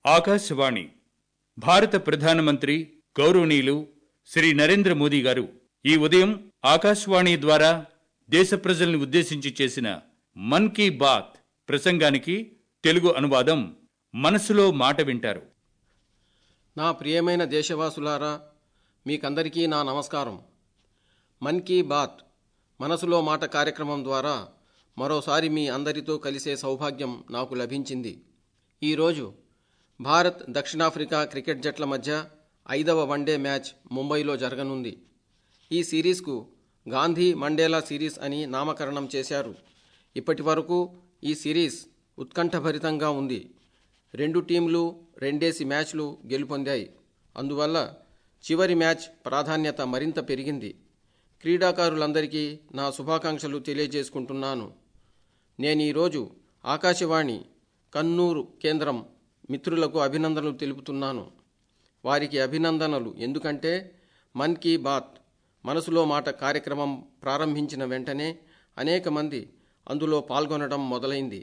ఆకాశవాణి భారత ప్రధానమంత్రి గౌరవనీయులు శ్రీ నరేంద్ర మోదీ గారు ఈ ఉదయం ఆకాశవాణి ద్వారా దేశ ప్రజల్ని ఉద్దేశించి చేసిన మన్ కీ బాత్ ప్రసంగానికి తెలుగు అనువాదం మనసులో మాట వింటారు నా ప్రియమైన దేశవాసులారా మీకందరికీ నా నమస్కారం మన్ కీ బాత్ మనసులో మాట కార్యక్రమం ద్వారా మరోసారి మీ అందరితో కలిసే సౌభాగ్యం నాకు లభించింది ఈరోజు భారత్ దక్షిణాఫ్రికా క్రికెట్ జట్ల మధ్య ఐదవ వన్డే మ్యాచ్ ముంబైలో జరగనుంది ఈ సిరీస్కు గాంధీ మండేలా సిరీస్ అని నామకరణం చేశారు ఇప్పటి వరకు ఈ సిరీస్ ఉత్కంఠభరితంగా ఉంది రెండు టీంలు రెండేసి మ్యాచ్లు గెలుపొందాయి అందువల్ల చివరి మ్యాచ్ ప్రాధాన్యత మరింత పెరిగింది క్రీడాకారులందరికీ నా శుభాకాంక్షలు తెలియజేసుకుంటున్నాను నేను ఈరోజు ఆకాశవాణి కన్నూరు కేంద్రం మిత్రులకు అభినందనలు తెలుపుతున్నాను వారికి అభినందనలు ఎందుకంటే మన్ కీ బాత్ మనసులో మాట కార్యక్రమం ప్రారంభించిన వెంటనే అనేక మంది అందులో పాల్గొనడం మొదలైంది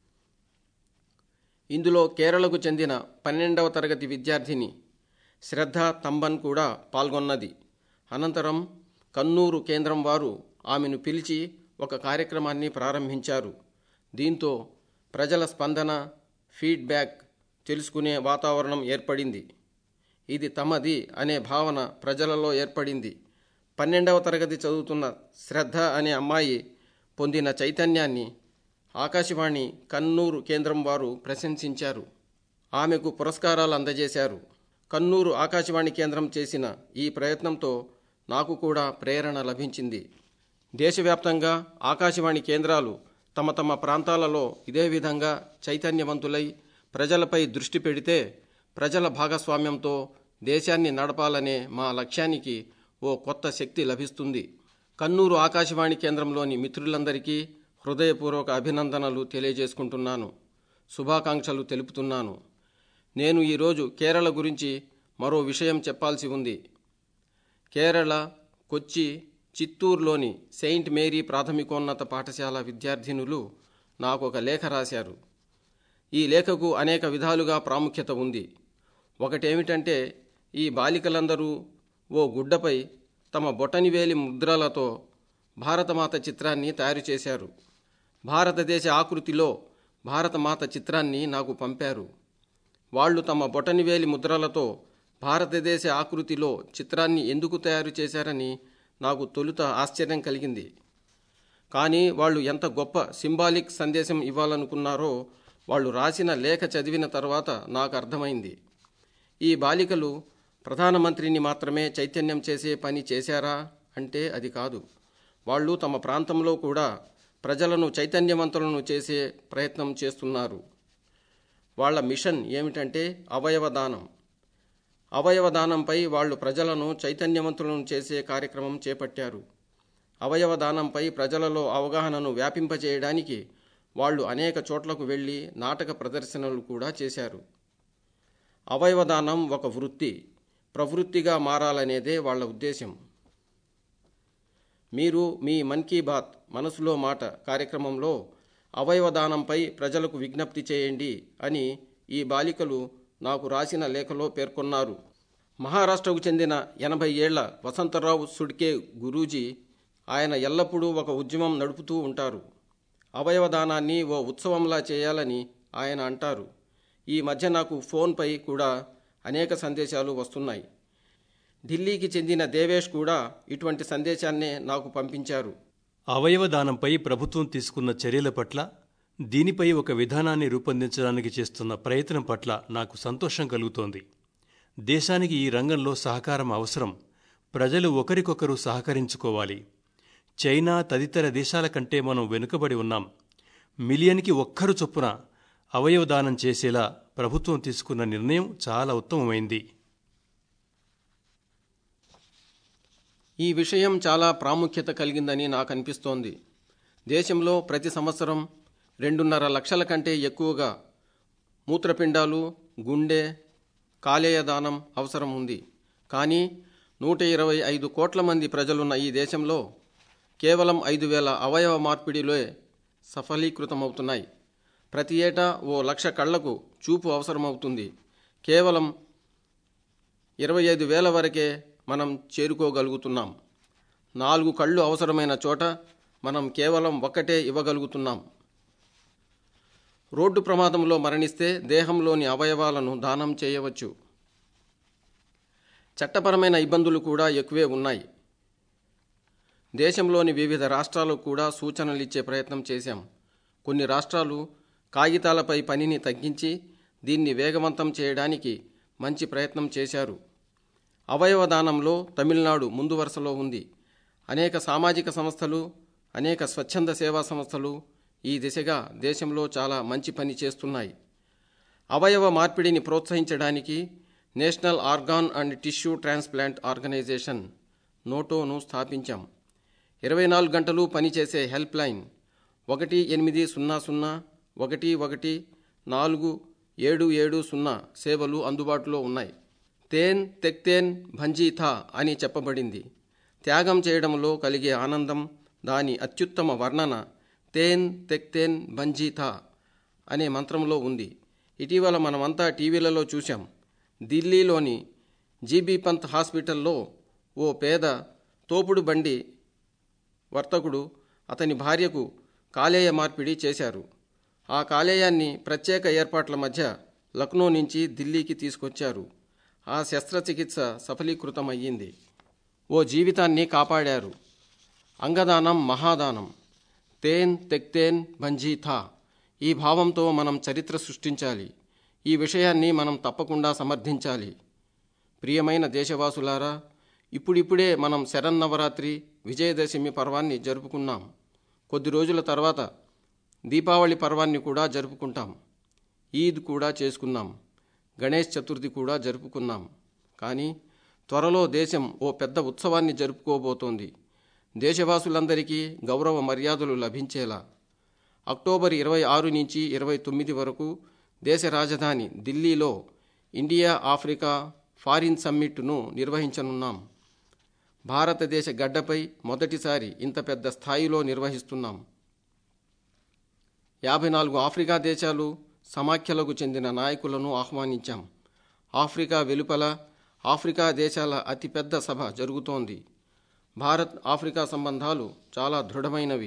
ఇందులో కేరళకు చెందిన పన్నెండవ తరగతి విద్యార్థిని శ్రద్ధ తంబన్ కూడా పాల్గొన్నది అనంతరం కన్నూరు కేంద్రం వారు ఆమెను పిలిచి ఒక కార్యక్రమాన్ని ప్రారంభించారు దీంతో ప్రజల స్పందన ఫీడ్బ్యాక్ తెలుసుకునే వాతావరణం ఏర్పడింది ఇది తమది అనే భావన ప్రజలలో ఏర్పడింది పన్నెండవ తరగతి చదువుతున్న శ్రద్ధ అనే అమ్మాయి పొందిన చైతన్యాన్ని ఆకాశవాణి కన్నూరు కేంద్రం వారు ప్రశంసించారు ఆమెకు పురస్కారాలు అందజేశారు కన్నూరు ఆకాశవాణి కేంద్రం చేసిన ఈ ప్రయత్నంతో నాకు కూడా ప్రేరణ లభించింది దేశవ్యాప్తంగా ఆకాశవాణి కేంద్రాలు తమ తమ ప్రాంతాలలో ఇదే విధంగా చైతన్యవంతులై ప్రజలపై దృష్టి పెడితే ప్రజల భాగస్వామ్యంతో దేశాన్ని నడపాలనే మా లక్ష్యానికి ఓ కొత్త శక్తి లభిస్తుంది కన్నూరు ఆకాశవాణి కేంద్రంలోని మిత్రులందరికీ హృదయపూర్వక అభినందనలు తెలియజేసుకుంటున్నాను శుభాకాంక్షలు తెలుపుతున్నాను నేను ఈరోజు కేరళ గురించి మరో విషయం చెప్పాల్సి ఉంది కేరళ కొచ్చి చిత్తూరులోని సెయింట్ మేరీ ప్రాథమికోన్నత పాఠశాల విద్యార్థినులు నాకు ఒక లేఖ రాశారు ఈ లేఖకు అనేక విధాలుగా ప్రాముఖ్యత ఉంది ఒకటేమిటంటే ఈ బాలికలందరూ ఓ గుడ్డపై తమ బొటనివేలి ముద్రలతో భారతమాత చిత్రాన్ని తయారు చేశారు భారతదేశ ఆకృతిలో భారతమాత చిత్రాన్ని నాకు పంపారు వాళ్ళు తమ బొటనివేలి ముద్రలతో భారతదేశ ఆకృతిలో చిత్రాన్ని ఎందుకు తయారు చేశారని నాకు తొలుత ఆశ్చర్యం కలిగింది కానీ వాళ్ళు ఎంత గొప్ప సింబాలిక్ సందేశం ఇవ్వాలనుకున్నారో వాళ్ళు రాసిన లేఖ చదివిన తర్వాత నాకు అర్థమైంది ఈ బాలికలు ప్రధానమంత్రిని మాత్రమే చైతన్యం చేసే పని చేశారా అంటే అది కాదు వాళ్ళు తమ ప్రాంతంలో కూడా ప్రజలను చైతన్యవంతులను చేసే ప్రయత్నం చేస్తున్నారు వాళ్ళ మిషన్ ఏమిటంటే అవయవదానం అవయవదానంపై వాళ్ళు ప్రజలను చైతన్యవంతులను చేసే కార్యక్రమం చేపట్టారు అవయవదానంపై ప్రజలలో అవగాహనను వ్యాపింపజేయడానికి వాళ్ళు అనేక చోట్లకు వెళ్ళి నాటక ప్రదర్శనలు కూడా చేశారు అవయవదానం ఒక వృత్తి ప్రవృత్తిగా మారాలనేదే వాళ్ళ ఉద్దేశం మీరు మీ మన్ కీ బాత్ మనసులో మాట కార్యక్రమంలో అవయవదానంపై ప్రజలకు విజ్ఞప్తి చేయండి అని ఈ బాలికలు నాకు రాసిన లేఖలో పేర్కొన్నారు మహారాష్ట్రకు చెందిన ఎనభై ఏళ్ల వసంతరావు సుడ్కే గురూజీ ఆయన ఎల్లప్పుడూ ఒక ఉద్యమం నడుపుతూ ఉంటారు అవయవదానాన్ని ఓ ఉత్సవంలా చేయాలని ఆయన అంటారు ఈ మధ్య నాకు ఫోన్పై కూడా అనేక సందేశాలు వస్తున్నాయి ఢిల్లీకి చెందిన దేవేష్ కూడా ఇటువంటి సందేశాన్నే నాకు పంపించారు అవయవదానంపై ప్రభుత్వం తీసుకున్న చర్యల పట్ల దీనిపై ఒక విధానాన్ని రూపొందించడానికి చేస్తున్న ప్రయత్నం పట్ల నాకు సంతోషం కలుగుతోంది దేశానికి ఈ రంగంలో సహకారం అవసరం ప్రజలు ఒకరికొకరు సహకరించుకోవాలి చైనా తదితర దేశాల కంటే మనం వెనుకబడి ఉన్నాం మిలియన్కి ఒక్కరు చొప్పున అవయవదానం చేసేలా ప్రభుత్వం తీసుకున్న నిర్ణయం చాలా ఉత్తమమైంది ఈ విషయం చాలా ప్రాముఖ్యత కలిగిందని నాకు అనిపిస్తోంది దేశంలో ప్రతి సంవత్సరం రెండున్నర లక్షల కంటే ఎక్కువగా మూత్రపిండాలు గుండె కాలేయ దానం అవసరం ఉంది కానీ నూట ఇరవై ఐదు కోట్ల మంది ప్రజలున్న ఈ దేశంలో కేవలం ఐదు వేల అవయవ మార్పిడిలే సఫలీకృతమవుతున్నాయి ప్రతి ఏటా ఓ లక్ష కళ్లకు చూపు అవసరమవుతుంది కేవలం ఇరవై ఐదు వేల వరకే మనం చేరుకోగలుగుతున్నాం నాలుగు కళ్ళు అవసరమైన చోట మనం కేవలం ఒక్కటే ఇవ్వగలుగుతున్నాం రోడ్డు ప్రమాదంలో మరణిస్తే దేహంలోని అవయవాలను దానం చేయవచ్చు చట్టపరమైన ఇబ్బందులు కూడా ఎక్కువే ఉన్నాయి దేశంలోని వివిధ రాష్ట్రాలకు కూడా సూచనలు ఇచ్చే ప్రయత్నం చేశాం కొన్ని రాష్ట్రాలు కాగితాలపై పనిని తగ్గించి దీన్ని వేగవంతం చేయడానికి మంచి ప్రయత్నం చేశారు అవయవ దానంలో తమిళనాడు ముందు వరుసలో ఉంది అనేక సామాజిక సంస్థలు అనేక స్వచ్ఛంద సేవా సంస్థలు ఈ దిశగా దేశంలో చాలా మంచి పని చేస్తున్నాయి అవయవ మార్పిడిని ప్రోత్సహించడానికి national organ and tissue transplant organization నోటోను స్థాపించాం ఇరవై నాలుగు గంటలు పనిచేసే హెల్ప్ లైన్ ఒకటి ఎనిమిది సున్నా సున్నా ఒకటి ఒకటి నాలుగు ఏడు ఏడు సున్నా సేవలు అందుబాటులో ఉన్నాయి తేన్ తెక్తేన్ భంజీథా అని చెప్పబడింది త్యాగం చేయడంలో కలిగే ఆనందం దాని అత్యుత్తమ వర్ణన తేన్ తెక్తేన్ భంజీథా అనే మంత్రంలో ఉంది ఇటీవల మనమంతా టీవీలలో చూశాం ఢిల్లీలోని జీబీ పంత్ హాస్పిటల్లో ఓ పేద తోపుడు బండి వర్తకుడు అతని భార్యకు కాలేయ మార్పిడి చేశారు ఆ కాలేయాన్ని ప్రత్యేక ఏర్పాట్ల మధ్య లక్నో నుంచి ఢిల్లీకి తీసుకొచ్చారు ఆ శస్త్రచికిత్స సఫలీకృతమయ్యింది ఓ జీవితాన్ని కాపాడారు అంగదానం మహాదానం తేన్ తెక్తేన్ భంజీథా ఈ భావంతో మనం చరిత్ర సృష్టించాలి ఈ విషయాన్ని మనం తప్పకుండా సమర్థించాలి ప్రియమైన దేశవాసులారా ఇప్పుడిప్పుడే మనం శరన్నవరాత్రి విజయదశమి పర్వాన్ని జరుపుకున్నాం కొద్ది రోజుల తర్వాత దీపావళి పర్వాన్ని కూడా జరుపుకుంటాం ఈద్ కూడా చేసుకున్నాం గణేష్ చతుర్థి కూడా జరుపుకున్నాం కానీ త్వరలో దేశం ఓ పెద్ద ఉత్సవాన్ని జరుపుకోబోతోంది దేశవాసులందరికీ గౌరవ మర్యాదలు లభించేలా అక్టోబర్ ఇరవై ఆరు నుంచి ఇరవై తొమ్మిది వరకు దేశ రాజధాని ఢిల్లీలో ఇండియా ఆఫ్రికా ఫారిన్ సమ్మిట్ను నిర్వహించనున్నాం భారతదేశ గడ్డపై మొదటిసారి ఇంత పెద్ద స్థాయిలో నిర్వహిస్తున్నాం యాభై నాలుగు ఆఫ్రికా దేశాలు సమాఖ్యలకు చెందిన నాయకులను ఆహ్వానించాం ఆఫ్రికా వెలుపల ఆఫ్రికా దేశాల అతిపెద్ద సభ జరుగుతోంది భారత్ ఆఫ్రికా సంబంధాలు చాలా దృఢమైనవి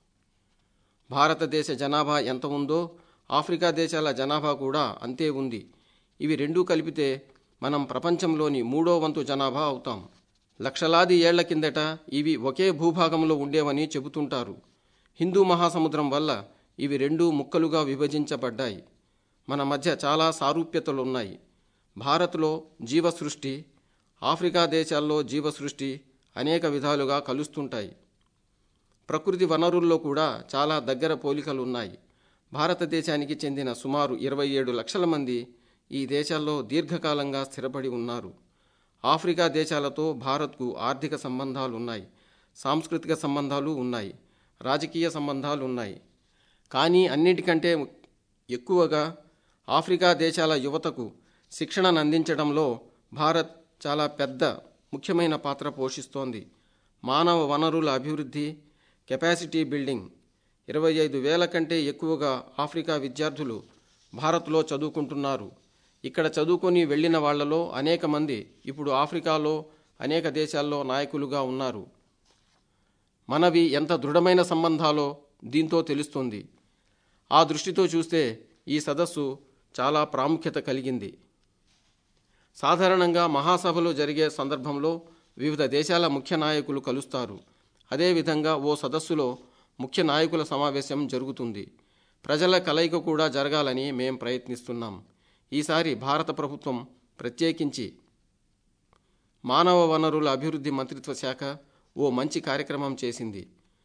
భారతదేశ జనాభా ఎంత ఉందో ఆఫ్రికా దేశాల జనాభా కూడా అంతే ఉంది ఇవి రెండూ కలిపితే మనం ప్రపంచంలోని మూడో వంతు జనాభా అవుతాం లక్షలాది ఏళ్ల కిందట ఇవి ఒకే భూభాగంలో ఉండేవని చెబుతుంటారు హిందూ మహాసముద్రం వల్ల ఇవి రెండు ముక్కలుగా విభజించబడ్డాయి మన మధ్య చాలా సారూప్యతలున్నాయి భారత్లో జీవసృష్టి ఆఫ్రికా దేశాల్లో జీవసృష్టి అనేక విధాలుగా కలుస్తుంటాయి ప్రకృతి వనరుల్లో కూడా చాలా దగ్గర పోలికలున్నాయి భారతదేశానికి చెందిన సుమారు ఇరవై ఏడు లక్షల మంది ఈ దేశాల్లో దీర్ఘకాలంగా స్థిరపడి ఉన్నారు ఆఫ్రికా దేశాలతో భారత్కు ఆర్థిక సంబంధాలు ఉన్నాయి సాంస్కృతిక సంబంధాలు ఉన్నాయి రాజకీయ సంబంధాలు ఉన్నాయి కానీ అన్నిటికంటే ఎక్కువగా ఆఫ్రికా దేశాల యువతకు శిక్షణను అందించడంలో భారత్ చాలా పెద్ద ముఖ్యమైన పాత్ర పోషిస్తోంది మానవ వనరుల అభివృద్ధి కెపాసిటీ బిల్డింగ్ ఇరవై ఐదు వేల కంటే ఎక్కువగా ఆఫ్రికా విద్యార్థులు భారత్లో చదువుకుంటున్నారు ఇక్కడ చదువుకొని వెళ్ళిన వాళ్లలో అనేక మంది ఇప్పుడు ఆఫ్రికాలో అనేక దేశాల్లో నాయకులుగా ఉన్నారు మనవి ఎంత దృఢమైన సంబంధాలో దీంతో తెలుస్తుంది ఆ దృష్టితో చూస్తే ఈ సదస్సు చాలా ప్రాముఖ్యత కలిగింది సాధారణంగా మహాసభలు జరిగే సందర్భంలో వివిధ దేశాల ముఖ్య నాయకులు కలుస్తారు అదేవిధంగా ఓ సదస్సులో ముఖ్య నాయకుల సమావేశం జరుగుతుంది ప్రజల కలయిక కూడా జరగాలని మేం ప్రయత్నిస్తున్నాం ఈసారి భారత ప్రభుత్వం ప్రత్యేకించి మానవ వనరుల అభివృద్ధి మంత్రిత్వ శాఖ ఓ మంచి కార్యక్రమం చేసింది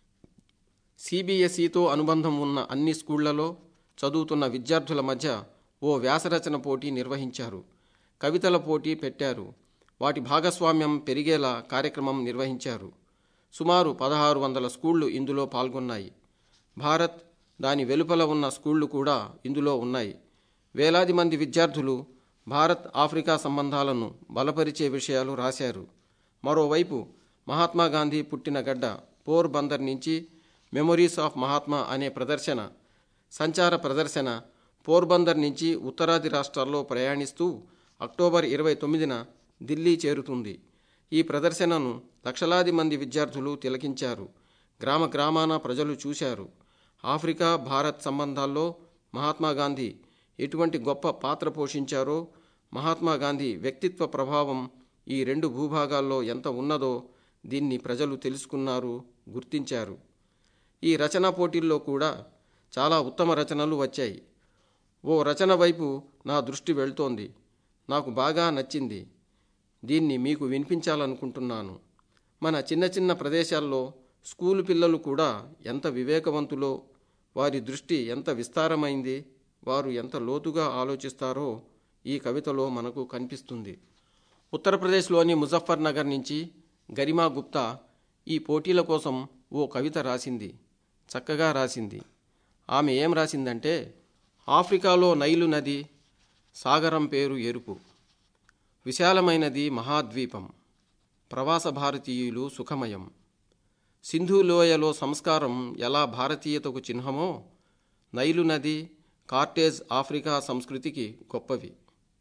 సిబిఎస్ఈతో అనుబంధం ఉన్న అన్ని స్కూళ్లలో చదువుతున్న విద్యార్థుల మధ్య ఓ వ్యాసరచన పోటీ నిర్వహించారు కవితల పోటీ పెట్టారు వాటి భాగస్వామ్యం పెరిగేలా కార్యక్రమం నిర్వహించారు సుమారు పదహారు వందల స్కూళ్లు ఇందులో పాల్గొన్నాయి భారత్ దాని వెలుపల ఉన్న స్కూళ్లు కూడా ఇందులో ఉన్నాయి వేలాది మంది విద్యార్థులు భారత్ ఆఫ్రికా సంబంధాలను బలపరిచే విషయాలు రాశారు మరోవైపు మహాత్మా గాంధీ పుట్టిన గడ్డ పోర్ బందర్ నుంచి మెమొరీస్ ఆఫ్ మహాత్మా అనే ప్రదర్శన సంచార ప్రదర్శన పోర్బందర్ నుంచి ఉత్తరాది రాష్ట్రాల్లో ప్రయాణిస్తూ అక్టోబర్ ఇరవై తొమ్మిదిన ఢిల్లీ చేరుతుంది ఈ ప్రదర్శనను లక్షలాది మంది విద్యార్థులు తిలకించారు గ్రామ గ్రామాన ప్రజలు చూశారు ఆఫ్రికా భారత్ సంబంధాల్లో మహాత్మా గాంధీ ఎటువంటి గొప్ప పాత్ర పోషించారో మహాత్మా గాంధీ వ్యక్తిత్వ ప్రభావం ఈ రెండు భూభాగాల్లో ఎంత ఉన్నదో దీన్ని ప్రజలు తెలుసుకున్నారు గుర్తించారు ఈ రచనా పోటీల్లో కూడా చాలా ఉత్తమ రచనలు వచ్చాయి ఓ రచన వైపు నా దృష్టి వెళ్తోంది నాకు బాగా నచ్చింది దీన్ని మీకు వినిపించాలనుకుంటున్నాను మన చిన్న చిన్న ప్రదేశాల్లో స్కూలు పిల్లలు కూడా ఎంత వివేకవంతులో వారి దృష్టి ఎంత విస్తారమైంది వారు ఎంత లోతుగా ఆలోచిస్తారో ఈ కవితలో మనకు కనిపిస్తుంది ఉత్తరప్రదేశ్లోని ముజఫర్ నగర్ నుంచి గరిమా గుప్తా ఈ పోటీల కోసం ఓ కవిత రాసింది చక్కగా రాసింది ఆమె ఏం రాసిందంటే ఆఫ్రికాలో నైలు నది సాగరం పేరు ఎరుపు విశాలమైనది మహాద్వీపం ప్రవాస భారతీయులు సుఖమయం సింధు లోయలో సంస్కారం ఎలా భారతీయతకు చిహ్నమో నైలు నది కార్టేజ్ ఆఫ్రికా సంస్కృతికి గొప్పవి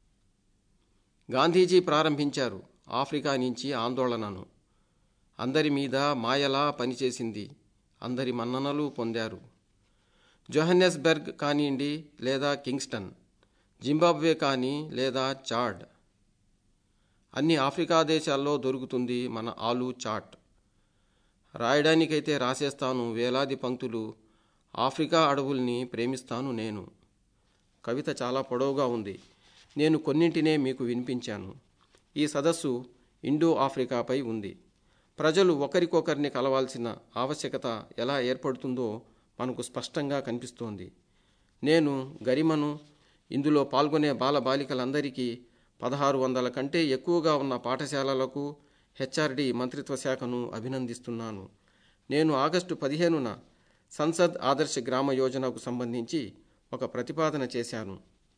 గాంధీజీ ప్రారంభించారు ఆఫ్రికా నుంచి ఆందోళనను అందరి మీద మాయలా పనిచేసింది అందరి మన్ననలు పొందారు జోహన్నెస్బెర్గ్ కానివ్వండి లేదా కింగ్స్టన్ జింబాబ్వే కానీ లేదా చాడ్ అన్ని ఆఫ్రికా దేశాల్లో దొరుకుతుంది మన ఆలు చాట్ రాయడానికైతే రాసేస్తాను వేలాది పంక్తులు ఆఫ్రికా అడవుల్ని ప్రేమిస్తాను నేను కవిత చాలా పొడవుగా ఉంది నేను కొన్నింటినే మీకు వినిపించాను ఈ సదస్సు ఇండో ఆఫ్రికాపై ఉంది ప్రజలు ఒకరికొకరిని కలవాల్సిన ఆవశ్యకత ఎలా ఏర్పడుతుందో మనకు స్పష్టంగా కనిపిస్తోంది నేను గరిమను ఇందులో పాల్గొనే బాలబాలికలందరికీ పదహారు వందల కంటే ఎక్కువగా ఉన్న పాఠశాలలకు హెచ్ఆర్డి మంత్రిత్వ శాఖను అభినందిస్తున్నాను నేను ఆగస్టు పదిహేనున సంసద్ ఆదర్శ గ్రామ యోజనకు సంబంధించి ఒక ప్రతిపాదన చేశాను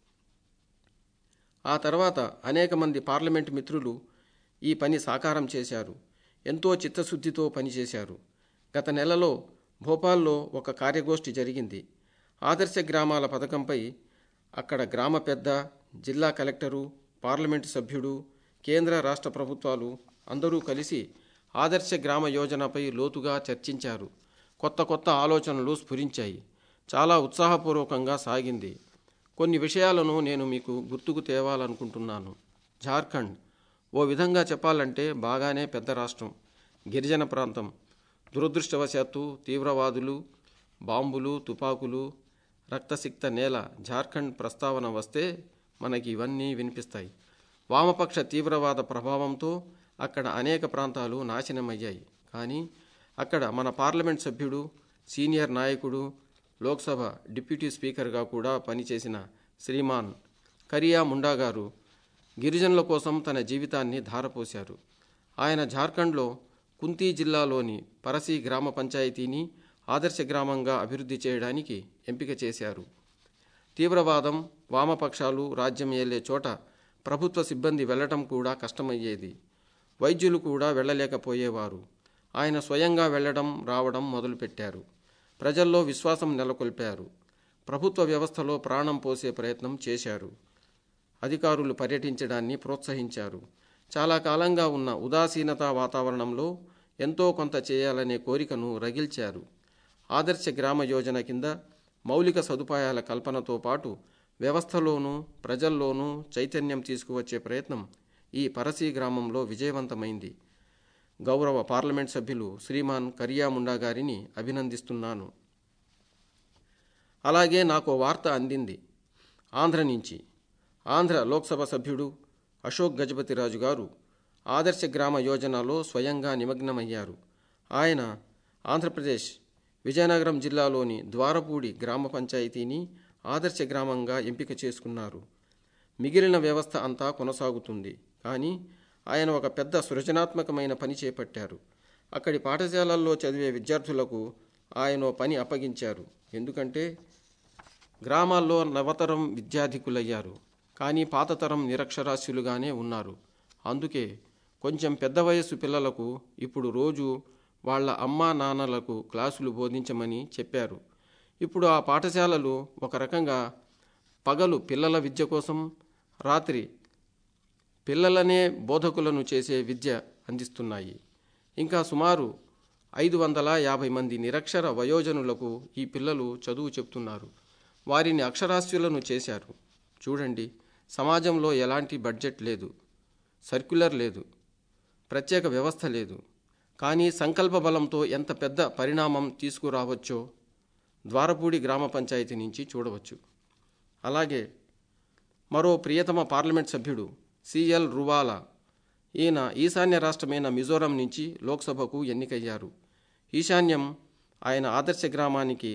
ఆ తర్వాత అనేక మంది పార్లమెంట్ మిత్రులు ఈ పని సాకారం చేశారు ఎంతో చిత్తశుద్ధితో పనిచేశారు గత నెలలో భోపాల్లో ఒక కార్యగోష్ఠి జరిగింది ఆదర్శ గ్రామాల పథకంపై అక్కడ గ్రామ పెద్ద జిల్లా కలెక్టరు పార్లమెంటు సభ్యుడు కేంద్ర రాష్ట్ర ప్రభుత్వాలు అందరూ కలిసి ఆదర్శ గ్రామ యోజనపై లోతుగా చర్చించారు కొత్త కొత్త ఆలోచనలు స్ఫురించాయి చాలా ఉత్సాహపూర్వకంగా సాగింది కొన్ని విషయాలను నేను మీకు గుర్తుకు తేవాలనుకుంటున్నాను జార్ఖండ్ ఓ విధంగా చెప్పాలంటే బాగానే పెద్ద రాష్ట్రం గిరిజన ప్రాంతం దురదృష్టవశాత్తు తీవ్రవాదులు బాంబులు తుపాకులు రక్తసిక్త నేల జార్ఖండ్ ప్రస్తావన వస్తే మనకి ఇవన్నీ వినిపిస్తాయి వామపక్ష తీవ్రవాద ప్రభావంతో అక్కడ అనేక ప్రాంతాలు నాశనమయ్యాయి కానీ అక్కడ మన పార్లమెంట్ సభ్యుడు సీనియర్ నాయకుడు లోక్సభ డిప్యూటీ స్పీకర్గా కూడా పనిచేసిన శ్రీమాన్ కరియా ముండా గారు గిరిజనుల కోసం తన జీవితాన్ని ధారపోశారు ఆయన జార్ఖండ్లో కుంతీ జిల్లాలోని పరసి గ్రామ పంచాయతీని ఆదర్శ గ్రామంగా అభివృద్ధి చేయడానికి ఎంపిక చేశారు తీవ్రవాదం వామపక్షాలు రాజ్యం ఏలే చోట ప్రభుత్వ సిబ్బంది వెళ్లటం కూడా కష్టమయ్యేది వైద్యులు కూడా వెళ్ళలేకపోయేవారు ఆయన స్వయంగా వెళ్ళడం రావడం మొదలుపెట్టారు ప్రజల్లో విశ్వాసం నెలకొల్పారు ప్రభుత్వ వ్యవస్థలో ప్రాణం పోసే ప్రయత్నం చేశారు అధికారులు పర్యటించడాన్ని ప్రోత్సహించారు చాలా కాలంగా ఉన్న ఉదాసీనత వాతావరణంలో ఎంతో కొంత చేయాలనే కోరికను రగిల్చారు ఆదర్శ గ్రామ యోజన కింద మౌలిక సదుపాయాల కల్పనతో పాటు వ్యవస్థలోనూ ప్రజల్లోనూ చైతన్యం తీసుకువచ్చే ప్రయత్నం ఈ పరసీ గ్రామంలో విజయవంతమైంది గౌరవ పార్లమెంట్ సభ్యులు శ్రీమాన్ కరియా ముండా గారిని అభినందిస్తున్నాను అలాగే నాకు వార్త అందింది ఆంధ్ర నుంచి ఆంధ్ర లోక్సభ సభ్యుడు అశోక్ గజపతిరాజు గారు ఆదర్శ గ్రామ యోజనలో స్వయంగా నిమగ్నమయ్యారు ఆయన ఆంధ్రప్రదేశ్ విజయనగరం జిల్లాలోని ద్వారపూడి గ్రామ పంచాయతీని ఆదర్శ గ్రామంగా ఎంపిక చేసుకున్నారు మిగిలిన వ్యవస్థ అంతా కొనసాగుతుంది కానీ ఆయన ఒక పెద్ద సృజనాత్మకమైన పని చేపట్టారు అక్కడి పాఠశాలల్లో చదివే విద్యార్థులకు ఆయన ఓ పని అప్పగించారు ఎందుకంటే గ్రామాల్లో నవతరం విద్యాధికులయ్యారు కానీ పాతతరం నిరక్షరాస్యులుగానే ఉన్నారు అందుకే కొంచెం పెద్ద వయస్సు పిల్లలకు ఇప్పుడు రోజు వాళ్ళ అమ్మా నాన్నలకు క్లాసులు బోధించమని చెప్పారు ఇప్పుడు ఆ పాఠశాలలు ఒక రకంగా పగలు పిల్లల విద్య కోసం రాత్రి పిల్లలనే బోధకులను చేసే విద్య అందిస్తున్నాయి ఇంకా సుమారు ఐదు వందల యాభై మంది నిరక్షర వయోజనులకు ఈ పిల్లలు చదువు చెప్తున్నారు వారిని అక్షరాస్యులను చేశారు చూడండి సమాజంలో ఎలాంటి బడ్జెట్ లేదు సర్క్యులర్ లేదు ప్రత్యేక వ్యవస్థ లేదు కానీ సంకల్ప బలంతో ఎంత పెద్ద పరిణామం తీసుకురావచ్చో ద్వారపూడి గ్రామ పంచాయతీ నుంచి చూడవచ్చు అలాగే మరో ప్రియతమ పార్లమెంట్ సభ్యుడు సిఎల్ రువాలా ఈయన ఈశాన్య రాష్ట్రమైన మిజోరం నుంచి లోక్సభకు ఎన్నికయ్యారు ఈశాన్యం ఆయన ఆదర్శ గ్రామానికి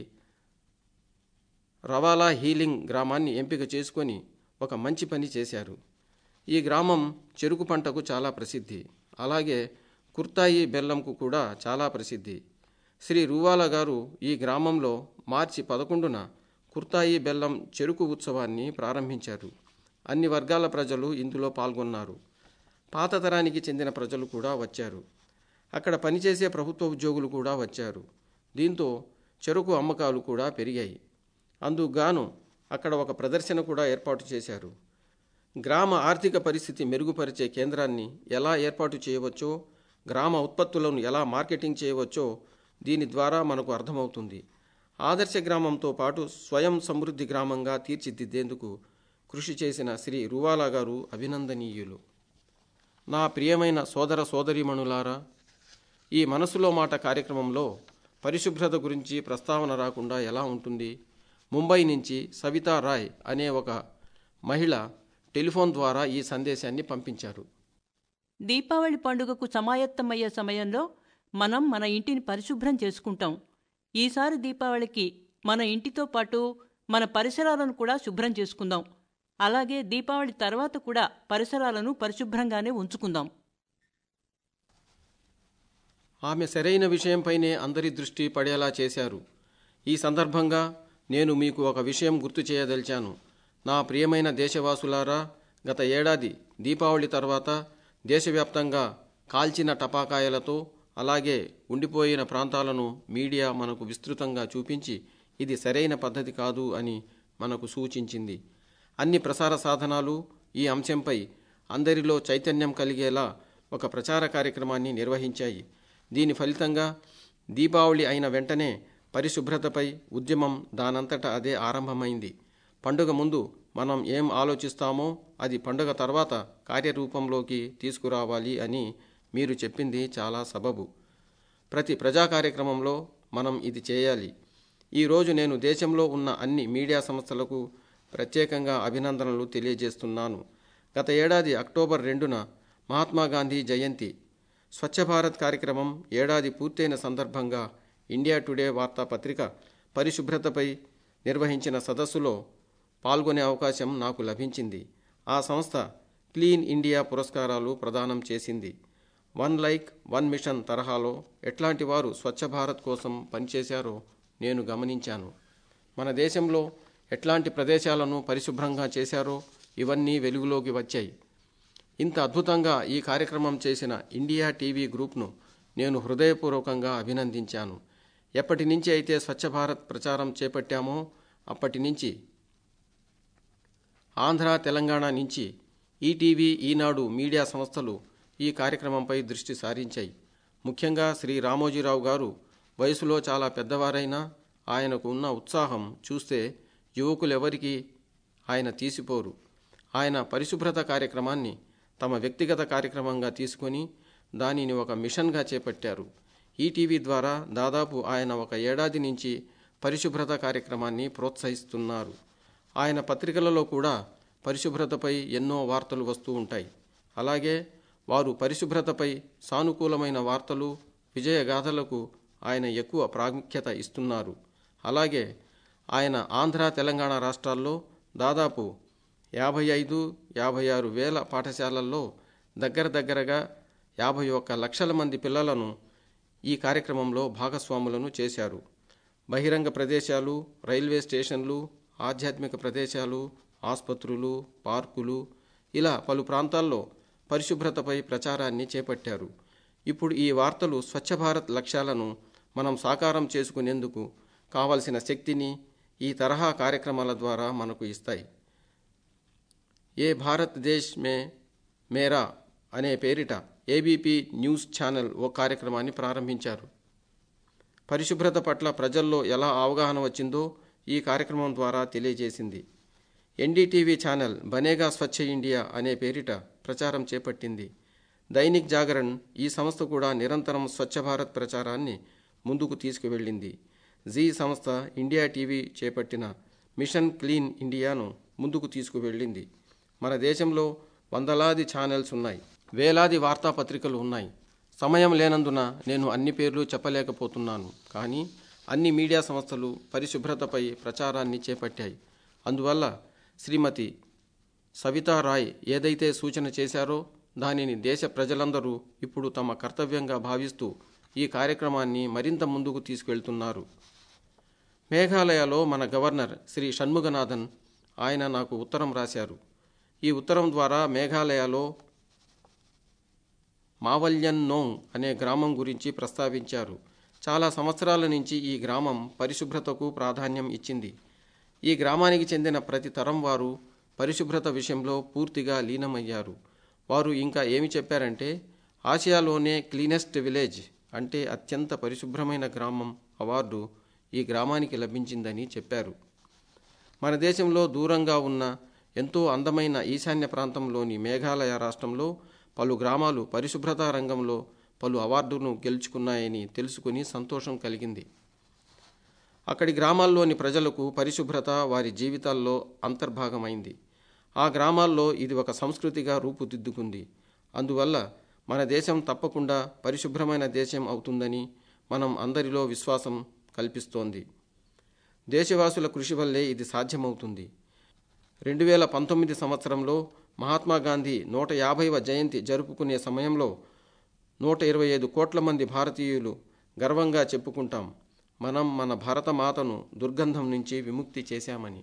రవాలా హీలింగ్ గ్రామాన్ని ఎంపిక చేసుకొని ఒక మంచి పని చేశారు ఈ గ్రామం చెరుకు పంటకు చాలా ప్రసిద్ధి అలాగే కుర్తాయి బెల్లంకు కూడా చాలా ప్రసిద్ధి శ్రీ రూవాల గారు ఈ గ్రామంలో మార్చి పదకొండున కుర్తాయి బెల్లం చెరుకు ఉత్సవాన్ని ప్రారంభించారు అన్ని వర్గాల ప్రజలు ఇందులో పాల్గొన్నారు పాత తరానికి చెందిన ప్రజలు కూడా వచ్చారు అక్కడ పనిచేసే ప్రభుత్వ ఉద్యోగులు కూడా వచ్చారు దీంతో చెరుకు అమ్మకాలు కూడా పెరిగాయి అందుకుగాను అక్కడ ఒక ప్రదర్శన కూడా ఏర్పాటు చేశారు గ్రామ ఆర్థిక పరిస్థితి మెరుగుపరిచే కేంద్రాన్ని ఎలా ఏర్పాటు చేయవచ్చో గ్రామ ఉత్పత్తులను ఎలా మార్కెటింగ్ చేయవచ్చో దీని ద్వారా మనకు అర్థమవుతుంది ఆదర్శ గ్రామంతో పాటు స్వయం సమృద్ధి గ్రామంగా తీర్చిదిద్దేందుకు కృషి చేసిన శ్రీ రువాలా గారు అభినందనీయులు నా ప్రియమైన సోదర సోదరీమణులారా ఈ మనసులో మాట కార్యక్రమంలో పరిశుభ్రత గురించి ప్రస్తావన రాకుండా ఎలా ఉంటుంది ముంబై నుంచి సవితా రాయ్ అనే ఒక మహిళ టెలిఫోన్ ద్వారా ఈ సందేశాన్ని పంపించారు దీపావళి పండుగకు సమాయత్తమయ్యే సమయంలో మనం మన ఇంటిని పరిశుభ్రం చేసుకుంటాం ఈసారి దీపావళికి మన ఇంటితో పాటు మన పరిసరాలను కూడా శుభ్రం చేసుకుందాం అలాగే దీపావళి తర్వాత కూడా పరిసరాలను పరిశుభ్రంగానే ఉంచుకుందాం ఆమె సరైన విషయంపైనే అందరి దృష్టి పడేలా చేశారు ఈ సందర్భంగా నేను మీకు ఒక విషయం గుర్తు చేయదలిచాను నా ప్రియమైన దేశవాసులారా గత ఏడాది దీపావళి తర్వాత దేశవ్యాప్తంగా కాల్చిన టపాకాయలతో అలాగే ఉండిపోయిన ప్రాంతాలను మీడియా మనకు విస్తృతంగా చూపించి ఇది సరైన పద్ధతి కాదు అని మనకు సూచించింది అన్ని ప్రసార సాధనాలు ఈ అంశంపై అందరిలో చైతన్యం కలిగేలా ఒక ప్రచార కార్యక్రమాన్ని నిర్వహించాయి దీని ఫలితంగా దీపావళి అయిన వెంటనే పరిశుభ్రతపై ఉద్యమం దానంతట అదే ఆరంభమైంది పండుగ ముందు మనం ఏం ఆలోచిస్తామో అది పండుగ తర్వాత కార్యరూపంలోకి తీసుకురావాలి అని మీరు చెప్పింది చాలా సబబు ప్రతి ప్రజా కార్యక్రమంలో మనం ఇది చేయాలి ఈరోజు నేను దేశంలో ఉన్న అన్ని మీడియా సంస్థలకు ప్రత్యేకంగా అభినందనలు తెలియజేస్తున్నాను గత ఏడాది అక్టోబర్ రెండున మహాత్మా గాంధీ జయంతి స్వచ్ఛ భారత్ కార్యక్రమం ఏడాది పూర్తయిన సందర్భంగా ఇండియా టుడే వార్తాపత్రిక పరిశుభ్రతపై నిర్వహించిన సదస్సులో పాల్గొనే అవకాశం నాకు లభించింది ఆ సంస్థ క్లీన్ ఇండియా పురస్కారాలు ప్రదానం చేసింది వన్ లైక్ వన్ మిషన్ తరహాలో ఎట్లాంటి వారు స్వచ్ఛ భారత్ కోసం పనిచేశారో నేను గమనించాను మన దేశంలో ఎట్లాంటి ప్రదేశాలను పరిశుభ్రంగా చేశారో ఇవన్నీ వెలుగులోకి వచ్చాయి ఇంత అద్భుతంగా ఈ కార్యక్రమం చేసిన ఇండియా టీవీ గ్రూప్ను నేను హృదయపూర్వకంగా అభినందించాను ఎప్పటి నుంచి అయితే స్వచ్ఛ భారత్ ప్రచారం చేపట్టామో అప్పటి నుంచి ఆంధ్ర తెలంగాణ నుంచి ఈటీవీ ఈనాడు మీడియా సంస్థలు ఈ కార్యక్రమంపై దృష్టి సారించాయి ముఖ్యంగా శ్రీ రామోజీరావు గారు వయసులో చాలా పెద్దవారైనా ఆయనకు ఉన్న ఉత్సాహం చూస్తే యువకులెవరికీ ఆయన తీసిపోరు ఆయన పరిశుభ్రత కార్యక్రమాన్ని తమ వ్యక్తిగత కార్యక్రమంగా తీసుకొని దానిని ఒక మిషన్గా చేపట్టారు ఈటీవీ ద్వారా దాదాపు ఆయన ఒక ఏడాది నుంచి పరిశుభ్రత కార్యక్రమాన్ని ప్రోత్సహిస్తున్నారు ఆయన పత్రికలలో కూడా పరిశుభ్రతపై ఎన్నో వార్తలు వస్తూ ఉంటాయి అలాగే వారు పరిశుభ్రతపై సానుకూలమైన వార్తలు విజయగాథలకు ఆయన ఎక్కువ ప్రాముఖ్యత ఇస్తున్నారు అలాగే ఆయన ఆంధ్ర తెలంగాణ రాష్ట్రాల్లో దాదాపు యాభై ఐదు యాభై ఆరు వేల పాఠశాలల్లో దగ్గర దగ్గరగా యాభై ఒక్క లక్షల మంది పిల్లలను ఈ కార్యక్రమంలో భాగస్వాములను చేశారు బహిరంగ ప్రదేశాలు రైల్వే స్టేషన్లు ఆధ్యాత్మిక ప్రదేశాలు ఆసుపత్రులు పార్కులు ఇలా పలు ప్రాంతాల్లో పరిశుభ్రతపై ప్రచారాన్ని చేపట్టారు ఇప్పుడు ఈ వార్తలు స్వచ్ఛ భారత్ లక్ష్యాలను మనం సాకారం చేసుకునేందుకు కావలసిన శక్తిని ఈ తరహా కార్యక్రమాల ద్వారా మనకు ఇస్తాయి ఏ భారత్ దేశ్ మే మేరా అనే పేరిట ఏబీపీ న్యూస్ ఛానల్ ఓ కార్యక్రమాన్ని ప్రారంభించారు పరిశుభ్రత పట్ల ప్రజల్లో ఎలా అవగాహన వచ్చిందో ఈ కార్యక్రమం ద్వారా తెలియజేసింది NDTV channel Banega Swachh India అనే పేరిట ప్రచారం చేపట్టింది దైనిక్ జాగరణ్ ఈ సంస్థ కూడా నిరంతరం స్వచ్ఛ భారత్ ప్రచారాన్ని ముందుకు తీసుకువెళ్ళింది జీ సంస్థ ఇండియా టీవీ చేపట్టిన మిషన్ క్లీన్ ఇండియాను ముందుకు తీసుకువెళ్ళింది మన దేశంలో వందలాది ఛానల్స్ ఉన్నాయి వేలాది వార్తాపత్రికలు ఉన్నాయి సమయం లేనందున నేను అన్ని పేర్లు చెప్పలేకపోతున్నాను కానీ అన్ని మీడియా సంస్థలు పరిశుభ్రతపై ప్రచారాన్ని చేపట్టాయి అందువల్ల శ్రీమతి సవితా రాయ్ ఏదైతే సూచన చేశారో దానిని దేశ ప్రజలందరూ ఇప్పుడు తమ కర్తవ్యంగా భావిస్తూ ఈ కార్యక్రమాన్ని మరింత ముందుకు తీసుకెళ్తున్నారు మేఘాలయలో మన గవర్నర్ శ్రీ షణ్ముగనాథన్ ఆయన నాకు ఉత్తరం రాశారు ఈ ఉత్తరం ద్వారా మేఘాలయలో మావల్యన్నోంగ్ అనే గ్రామం గురించి ప్రస్తావించారు చాలా సంవత్సరాల నుంచి ఈ గ్రామం పరిశుభ్రతకు ప్రాధాన్యం ఇచ్చింది ఈ గ్రామానికి చెందిన ప్రతి తరం వారు పరిశుభ్రత విషయంలో పూర్తిగా లీనమయ్యారు వారు ఇంకా ఏమి చెప్పారంటే ఆసియాలోనే క్లీనెస్ట్ విలేజ్ అంటే అత్యంత పరిశుభ్రమైన గ్రామం అవార్డు ఈ గ్రామానికి లభించిందని చెప్పారు మన దేశంలో దూరంగా ఉన్న ఎంతో అందమైన ఈశాన్య ప్రాంతంలోని మేఘాలయ రాష్ట్రంలో పలు గ్రామాలు పరిశుభ్రతా రంగంలో పలు అవార్డును గెలుచుకున్నాయని తెలుసుకుని సంతోషం కలిగింది అక్కడి గ్రామాల్లోని ప్రజలకు పరిశుభ్రత వారి జీవితాల్లో అంతర్భాగమైంది ఆ గ్రామాల్లో ఇది ఒక సంస్కృతిగా రూపుదిద్దుకుంది అందువల్ల మన దేశం తప్పకుండా పరిశుభ్రమైన దేశం అవుతుందని మనం అందరిలో విశ్వాసం కల్పిస్తోంది దేశవాసుల కృషి వల్లే ఇది సాధ్యమవుతుంది రెండు వేల పంతొమ్మిది సంవత్సరంలో మహాత్మా గాంధీ నూట యాభైవ జయంతి జరుపుకునే సమయంలో నూట ఇరవై ఐదు కోట్ల మంది భారతీయులు గర్వంగా చెప్పుకుంటాం మనం మన భారతమాతను దుర్గంధం నుంచి విముక్తి చేశామని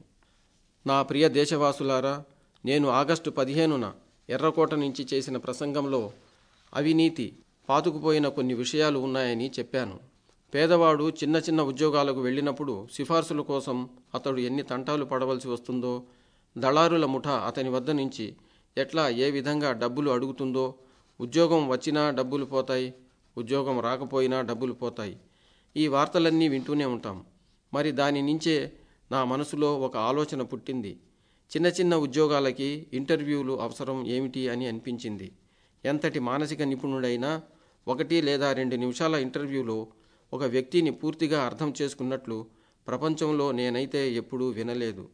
నా ప్రియ దేశవాసులారా నేను ఆగస్టు పదిహేనున ఎర్రకోట నుంచి చేసిన ప్రసంగంలో అవినీతి పాతుకుపోయిన కొన్ని విషయాలు ఉన్నాయని చెప్పాను పేదవాడు చిన్న చిన్న ఉద్యోగాలకు వెళ్ళినప్పుడు సిఫార్సుల కోసం అతడు ఎన్ని తంటాలు పడవలసి వస్తుందో దళారుల ముఠా అతని వద్ద నుంచి ఎట్లా ఏ విధంగా డబ్బులు అడుగుతుందో ఉద్యోగం వచ్చినా డబ్బులు పోతాయి ఉద్యోగం రాకపోయినా డబ్బులు పోతాయి ఈ వార్తలన్నీ వింటూనే ఉంటాం మరి దాని నుంచే నా మనసులో ఒక ఆలోచన పుట్టింది చిన్న చిన్న ఉద్యోగాలకి ఇంటర్వ్యూలు అవసరం ఏమిటి అని అనిపించింది ఎంతటి మానసిక నిపుణుడైనా ఒకటి లేదా రెండు నిమిషాల ఇంటర్వ్యూలో ఒక వ్యక్తిని పూర్తిగా అర్థం చేసుకున్నట్లు ప్రపంచంలో నేనైతే ఎప్పుడూ వినలేదు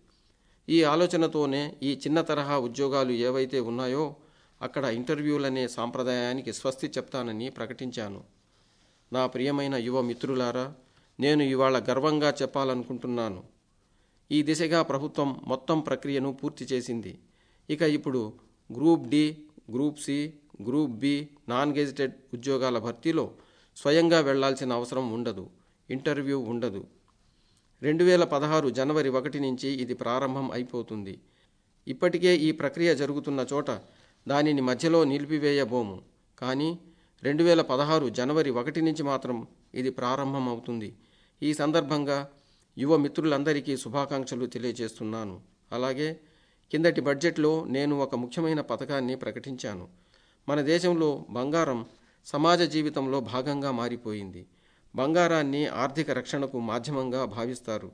ఈ ఆలోచనతోనే ఈ చిన్న తరహా ఉద్యోగాలు ఏవైతే ఉన్నాయో అక్కడ ఇంటర్వ్యూలనే సాంప్రదాయానికి స్వస్తి చెప్తానని ప్రకటించాను నా ప్రియమైన యువ మిత్రులారా నేను ఇవాళ గర్వంగా చెప్పాలనుకుంటున్నాను ఈ దిశగా ప్రభుత్వం మొత్తం ప్రక్రియను పూర్తి చేసింది ఇక ఇప్పుడు group D group C group B non gazetted ఉద్యోగాల భర్తీలో స్వయంగా వెళ్లాల్సిన అవసరం ఉండదు ఇంటర్వ్యూ ఉండదు రెండు వేల పదహారు జనవరి ఒకటి నుంచి ఇది ప్రారంభం అయిపోతుంది ఇప్పటికే ఈ ప్రక్రియ జరుగుతున్న చోట దానిని మధ్యలో నిలిపివేయబోము కానీ రెండు వేల పదహారు జనవరి ఒకటి నుంచి మాత్రం ఇది ప్రారంభం అవుతుంది ఈ సందర్భంగా యువ మిత్రులందరికీ శుభాకాంక్షలు తెలియజేస్తున్నాను అలాగే కిందటి బడ్జెట్లో నేను ఒక ముఖ్యమైన పథకాన్ని ప్రకటించాను మన దేశంలో బంగారం సమాజ జీవితంలో భాగంగా మారిపోయింది బంగారాన్ని ఆర్థిక రక్షణకు మాధ్యమంగా భావిస్తారు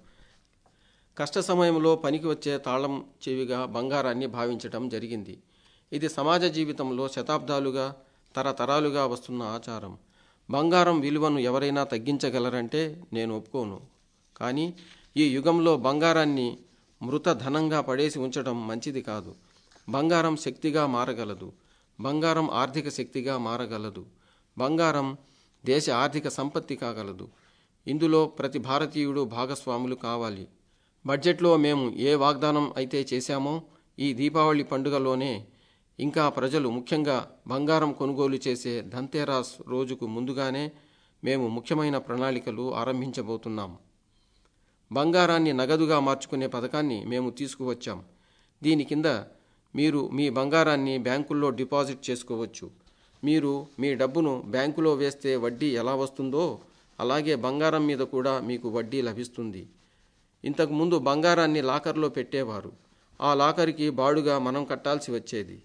కష్ట సమయంలో పనికి వచ్చే తాళం చెవిగా బంగారాన్ని భావించటం జరిగింది ఇది సమాజ జీవితంలో శతాబ్దాలుగా తరతరాలుగా వస్తున్న ఆచారం బంగారం విలువను ఎవరైనా తగ్గించగలరంటే నేను ఒప్పుకోను కానీ ఈ యుగంలో బంగారాన్ని మృత ధనంగా పడేసి ఉంచడం మంచిది కాదు బంగారం శక్తిగా మారగలదు బంగారం ఆర్థిక శక్తిగా మారగలదు బంగారం దేశ ఆర్థిక సంపత్తి కాగలదు ఇందులో ప్రతి భారతీయుడు భాగస్వాములు కావాలి బడ్జెట్లో మేము ఏ వాగ్దానం అయితే చేశామో ఈ దీపావళి పండుగలోనే ఇంకా ప్రజలు ముఖ్యంగా బంగారం కొనుగోలు చేసే ధన్తేరాస్ రోజుకు ముందుగానే మేము ముఖ్యమైన ప్రణాళికలు ఆరంభించబోతున్నాం బంగారాన్ని నగదుగా మార్చుకునే పథకాన్ని మేము తీసుకువచ్చాం దీని కింద మీరు మీ బంగారాన్ని బ్యాంకుల్లో డిపాజిట్ చేసుకోవచ్చు మీరు మీ డబ్బును బ్యాంకులో వేస్తే వడ్డీ ఎలా వస్తుందో అలాగే బంగారం మీద కూడా మీకు వడ్డీ లభిస్తుంది ఇంతకుముందు బంగారాన్ని లాకర్లో పెట్టేవారు ఆ లాకర్కి బాడుగా మనం కట్టాల్సి వచ్చేది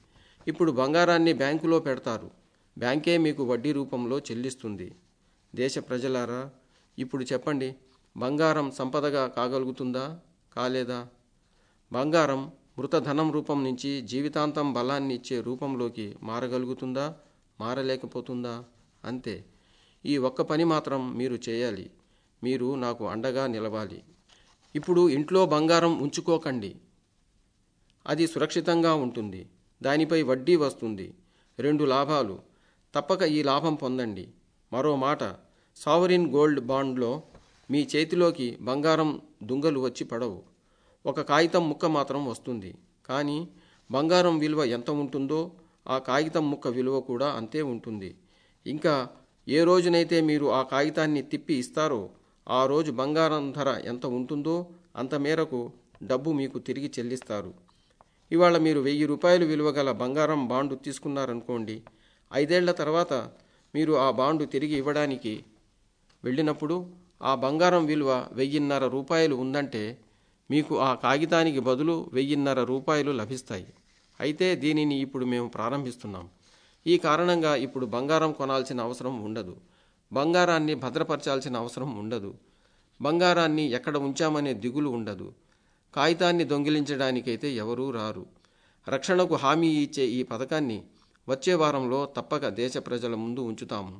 ఇప్పుడు బంగారాన్ని బ్యాంకులో పెడతారు బ్యాంకే మీకు వడ్డీ రూపంలో చెల్లిస్తుంది దేశ ప్రజలారా ఇప్పుడు చెప్పండి బంగారం సంపదగా కాగలుగుతుందా కాలేదా బంగారం మృతధనం రూపం నుంచి జీవితాంతం బలాన్ని ఇచ్చే రూపంలోకి మారగలుగుతుందా మారలేకపోతుందా అంతే ఈ ఒక్క పని మాత్రం మీరు చేయాలి మీరు నాకు అండగా నిలవాలి ఇప్పుడు ఇంట్లో బంగారం ఉంచుకోకండి అది సురక్షితంగా ఉంటుంది దానిపై వడ్డీ వస్తుంది రెండు లాభాలు తప్పక ఈ లాభం పొందండి మరో మాట సావరిన్ గోల్డ్ బాండ్లో మీ చేతిలోకి బంగారం దుంగలు వచ్చి పడవు ఒక కాగితం ముక్క మాత్రం వస్తుంది కానీ బంగారం విలువ ఎంత ఉంటుందో ఆ కాగితం ముక్క విలువ కూడా అంతే ఉంటుంది ఇంకా ఏ రోజునైతే మీరు ఆ కాగితాన్ని తిప్పి ఇస్తారో ఆ రోజు బంగారం ధర ఎంత ఉంటుందో అంత మేరకు డబ్బు మీకు తిరిగి చెల్లిస్తారు ఇవాళ మీరు వెయ్యి రూపాయలు విలువ గల బంగారం బాండు తీసుకున్నారనుకోండి ఐదేళ్ల తర్వాత మీరు ఆ బాండు తిరిగి ఇవ్వడానికి వెళ్ళినప్పుడు ఆ బంగారం విలువ వెయ్యిన్నర రూపాయలు ఉందంటే మీకు ఆ కాగితానికి బదులు వెయ్యిన్నర రూపాయలు లభిస్తాయి అయితే దీనిని ఇప్పుడు మేము ప్రారంభిస్తున్నాం ఈ కారణంగా ఇప్పుడు బంగారం కొనాల్సిన అవసరం ఉండదు బంగారాన్ని భద్రపరచాల్సిన అవసరం ఉండదు బంగారాన్ని ఎక్కడ ఉంచామనే దిగులు ఉండదు కాగితాన్ని దొంగిలించడానికైతే ఎవరూ రారు రక్షణకు హామీ ఇచ్చే ఈ పథకాన్ని వచ్చే వారంలో తప్పక దేశ ప్రజల ముందు ఉంచుతాము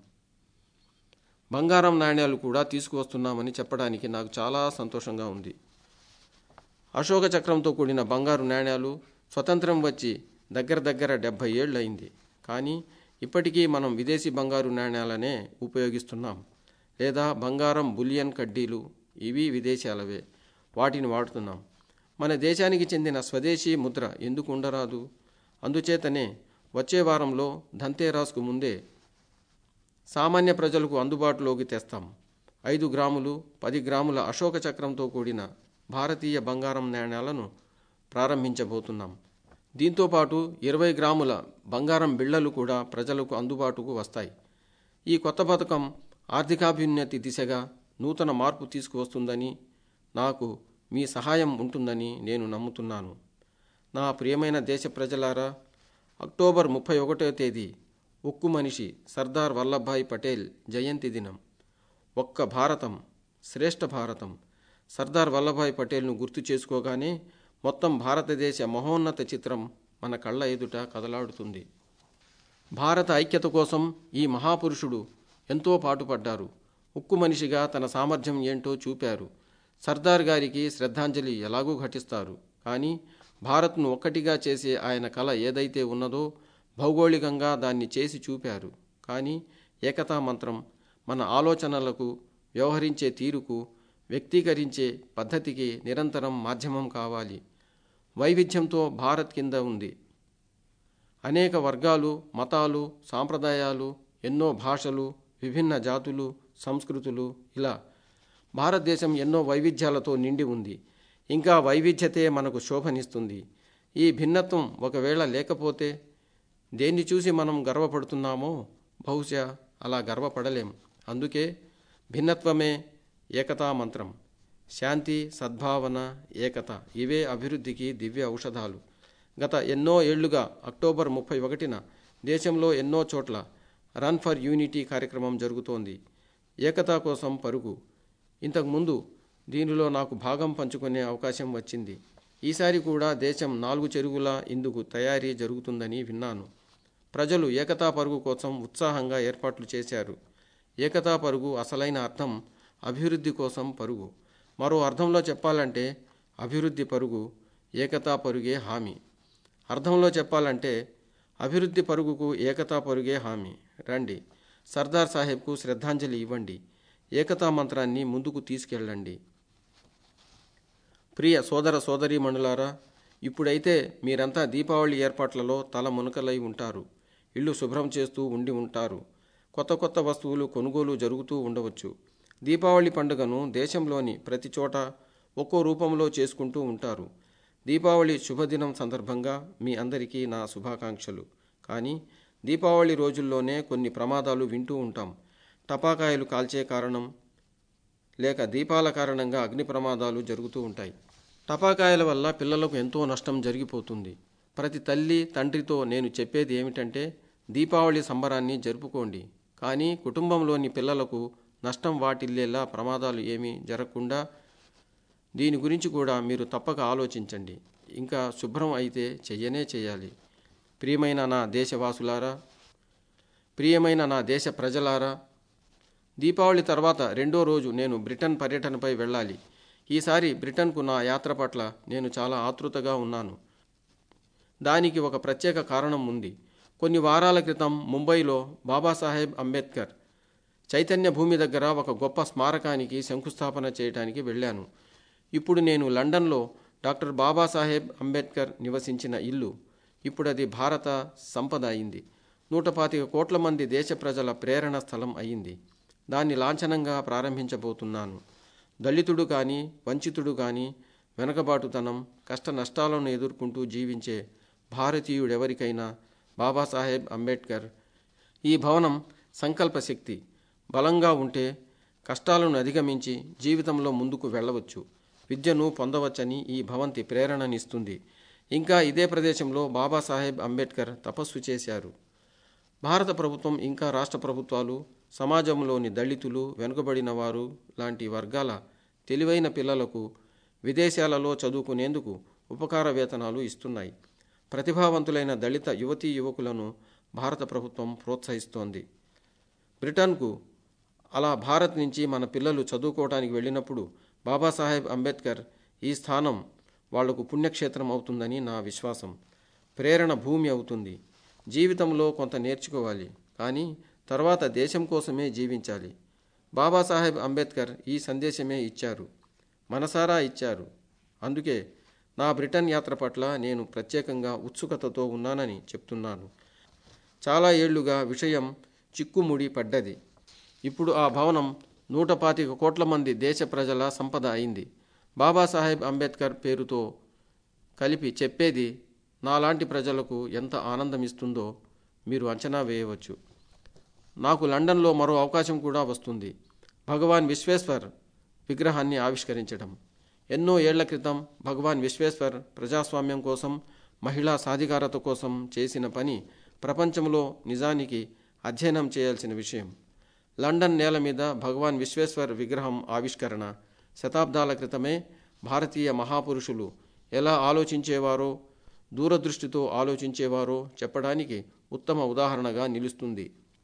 బంగారం నాణ్యాలు కూడా తీసుకువస్తున్నామని చెప్పడానికి నాకు చాలా సంతోషంగా ఉంది అశోక చక్రంతో కూడిన బంగారు నాణ్యాలు స్వతంత్రం వచ్చి దగ్గర దగ్గర డెబ్భై ఏళ్ళు అయింది కానీ ఇప్పటికీ మనం విదేశీ బంగారు నాణ్యాలనే ఉపయోగిస్తున్నాం లేదా బంగారం బులియన్ కడ్డీలు ఇవి విదేశాలవే వాటిని వాడుతున్నాం మన దేశానికి చెందిన స్వదేశీ ముద్ర ఎందుకు ఉండరాదు అందుచేతనే వచ్చే వారంలో ధంతేరాస్కు ముందే సామాన్య ప్రజలకు అందుబాటులోకి తెస్తాం ఐదు గ్రాములు పది గ్రాముల అశోక చక్రంతో కూడిన భారతీయ బంగారం నాణ్యాలను ప్రారంభించబోతున్నాం దీంతోపాటు ఇరవై గ్రాముల బంగారం బిళ్ళలు కూడా ప్రజలకు అందుబాటుకు వస్తాయి ఈ కొత్త పథకం ఆర్థికాభ్యున్నతి దిశగా నూతన మార్పు తీసుకువస్తుందని నాకు మీ సహాయం ఉంటుందని నేను నమ్ముతున్నాను నా ప్రియమైన దేశ ప్రజలారా అక్టోబర్ ముప్పై ఒకటో తేదీ ఉక్కు మనిషి సర్దార్ వల్లభాయ్ పటేల్ జయంతి దినం ఒక్క భారతం శ్రేష్ఠ భారతం సర్దార్ వల్లభాయ్ పటేల్ను గుర్తు చేసుకోగానే మొత్తం భారతదేశ మహోన్నత చిత్రం మన కళ్ళ ఎదుట కదలాడుతుంది భారత ఐక్యత కోసం ఈ మహాపురుషుడు ఎంతో పాటుపడ్డారు ఉక్కు మనిషిగా తన సామర్థ్యం ఏంటో చూపారు సర్దార్ గారికి శ్రద్ధాంజలి ఎలాగూ ఘటిస్తారు కానీ భారత్ను ఒక్కటిగా చేసే ఆయన కళ ఏదైతే ఉన్నదో భౌగోళికంగా దాన్ని చేసి చూపారు కానీ ఏకతా మంత్రం మన ఆలోచనలకు వ్యవహరించే తీరుకు వ్యక్తీకరించే పద్ధతికి నిరంతరం మాధ్యమం కావాలి వైవిధ్యంతో భారత్ కింద ఉంది అనేక వర్గాలు మతాలు సాంప్రదాయాలు ఎన్నో భాషలు విభిన్న జాతులు సంస్కృతులు ఇలా భారతదేశం ఎన్నో వైవిధ్యాలతో నిండి ఉంది ఇంకా వైవిధ్యతే మనకు శోభనిస్తుంది ఈ భిన్నత్వం ఒకవేళ లేకపోతే దేన్ని చూసి మనం గర్వపడుతున్నామో బహుశా అలా గర్వపడలేం అందుకే భిన్నత్వమే ఏకతా మంత్రం శాంతి సద్భావన ఏకత ఇవే అభివృద్ధికి దివ్య ఔషధాలు గత ఎన్నో ఏళ్లుగా అక్టోబర్ ముప్పై ఒకటిన దేశంలో ఎన్నో చోట్ల రన్ ఫర్ యూనిటీ కార్యక్రమం జరుగుతోంది ఏకతా కోసం పరుగు ఇంతకుముందు దీనిలో నాకు భాగం పంచుకునే అవకాశం వచ్చింది ఈసారి కూడా దేశం నాలుగు చెరువుల ఇందుకు తయారీ జరుగుతుందని విన్నాను ప్రజలు ఏకతా పరుగు కోసం ఉత్సాహంగా ఏర్పాట్లు చేశారు ఏకతా పరుగు అసలైన అర్థం అభివృద్ధి కోసం పరుగు మరో అర్థంలో చెప్పాలంటే అభివృద్ధి పరుగు ఏకతా పరుగే హామీ అర్థంలో చెప్పాలంటే అభివృద్ధి పరుగుకు ఏకతా పరుగే హామీ రండి సర్దార్ సాహెబ్కు శ్రద్ధాంజలి ఇవ్వండి ఏకతా మంత్రాన్ని ముందుకు తీసుకెళ్ళండి ప్రియ సోదర సోదరీమణులారా ఇప్పుడైతే మీరంతా దీపావళి ఏర్పాట్లలో తల మునకలై ఉంటారు ఇల్లు శుభ్రం చేస్తూ ఉండి ఉంటారు కొత్త కొత్త వస్తువులు కొనుగోలు జరుగుతూ ఉండవచ్చు దీపావళి పండుగను దేశంలోని ప్రతి చోట ఒక్కో రూపంలో చేసుకుంటూ ఉంటారు దీపావళి శుభదినం సందర్భంగా మీ అందరికీ నా శుభాకాంక్షలు కానీ దీపావళి రోజుల్లోనే కొన్ని ప్రమాదాలు వింటూ ఉంటాం టపాకాయలు కాల్చే కారణం లేక దీపాల కారణంగా అగ్ని ప్రమాదాలు జరుగుతూ ఉంటాయి టపాకాయల వల్ల పిల్లలకు ఎంతో నష్టం జరిగిపోతుంది ప్రతి తల్లి తండ్రితో నేను చెప్పేది ఏమిటంటే దీపావళి సంబరాన్ని జరుపుకోండి కానీ కుటుంబంలోని పిల్లలకు నష్టం వాటిల్లేలా ప్రమాదాలు ఏమీ జరగకుండా దీని గురించి కూడా మీరు తప్పక ఆలోచించండి ఇంకా శుభ్రం అయితే చెయ్యనే చేయాలి ప్రియమైన నా దేశవాసులారా ప్రియమైన నా దేశ ప్రజలారా దీపావళి తర్వాత రెండో రోజు నేను బ్రిటన్ పర్యటనపై వెళ్ళాలి ఈసారి బ్రిటన్కు నా యాత్ర పట్ల నేను చాలా ఆతృతగా ఉన్నాను దానికి ఒక ప్రత్యేక కారణం ఉంది కొన్ని వారాల క్రితం ముంబైలో బాబాసాహెబ్ అంబేద్కర్ చైతన్య భూమి దగ్గర ఒక గొప్ప స్మారకానికి శంకుస్థాపన చేయడానికి వెళ్ళాను ఇప్పుడు నేను లండన్లో డాక్టర్ బాబాసాహెబ్ అంబేద్కర్ నివసించిన ఇల్లు ఇప్పుడు అది భారత సంపద అయింది నూట పాతిక కోట్ల మంది దేశ ప్రజల ప్రేరణ స్థలం అయింది దాన్ని లాంఛనంగా ప్రారంభించబోతున్నాను దళితుడు కానీ వంచితుడు కానీ వెనకబాటుతనం కష్ట నష్టాలను ఎదుర్కొంటూ జీవించే భారతీయుడెవరికైనా బాబాసాహెబ్ అంబేద్కర్ ఈ భవనం సంకల్ప శక్తి బలంగా ఉంటే కష్టాలను అధిగమించి జీవితంలో ముందుకు వెళ్ళవచ్చు విద్యను పొందవచ్చని ఈ భవంతి ప్రేరణనిస్తుంది ఇంకా ఇదే ప్రదేశంలో బాబాసాహెబ్ అంబేద్కర్ తపస్సు చేశారు భారత ప్రభుత్వం ఇంకా రాష్ట్ర ప్రభుత్వాలు సమాజంలోని దళితులు వెనుకబడిన వారు లాంటి వర్గాల తెలివైన పిల్లలకు విదేశాలలో చదువుకునేందుకు ఉపకార వేతనాలు ఇస్తున్నాయి ప్రతిభావంతులైన దళిత యువతీ యువకులను భారత ప్రభుత్వం ప్రోత్సహిస్తోంది బ్రిటన్కు అలా భారత్ నుంచి మన పిల్లలు చదువుకోవడానికి వెళ్ళినప్పుడు బాబాసాహెబ్ అంబేద్కర్ ఈ స్థానం వాళ్లకు పుణ్యక్షేత్రం అవుతుందని నా విశ్వాసం ప్రేరణ భూమి అవుతుంది జీవితంలో కొంత నేర్చుకోవాలి కానీ తర్వాత దేశం కోసమే జీవించాలి బాబాసాహెబ్ అంబేద్కర్ ఈ సందేశమే ఇచ్చారు మనసారా ఇచ్చారు అందుకే నా బ్రిటన్ యాత్ర పట్ల నేను ప్రత్యేకంగా ఉత్సుకతతో ఉన్నానని చెప్తున్నాను చాలా ఏళ్లుగా విషయం చిక్కుముడి పడ్డది ఇప్పుడు ఆ భవనం నూట పాతిక కోట్ల మంది దేశ ప్రజల సంపద అయింది బాబాసాహెబ్ అంబేద్కర్ పేరుతో కలిపి చెప్పేది నాలాంటి ప్రజలకు ఎంత ఆనందమిస్తుందో మీరు అంచనా వేయవచ్చు నాకు లండన్లో మరో అవకాశం కూడా వస్తుంది భగవాన్ విశ్వేశ్వర్ విగ్రహాన్ని ఆవిష్కరించడం ఎన్నో ఏళ్ల క్రితం భగవాన్ విశ్వేశ్వర్ ప్రజాస్వామ్యం కోసం మహిళా సాధికారత కోసం చేసిన పని ప్రపంచంలో నిజానికి అధ్యయనం చేయాల్సిన విషయం లండన్ నేల మీద భగవాన్ విశ్వేశ్వర్ విగ్రహం ఆవిష్కరణ శతాబ్దాల క్రితమే భారతీయ మహాపురుషులు ఎలా ఆలోచించేవారో దూరదృష్టితో ఆలోచించేవారో చెప్పడానికి ఉత్తమ ఉదాహరణగా నిలుస్తుంది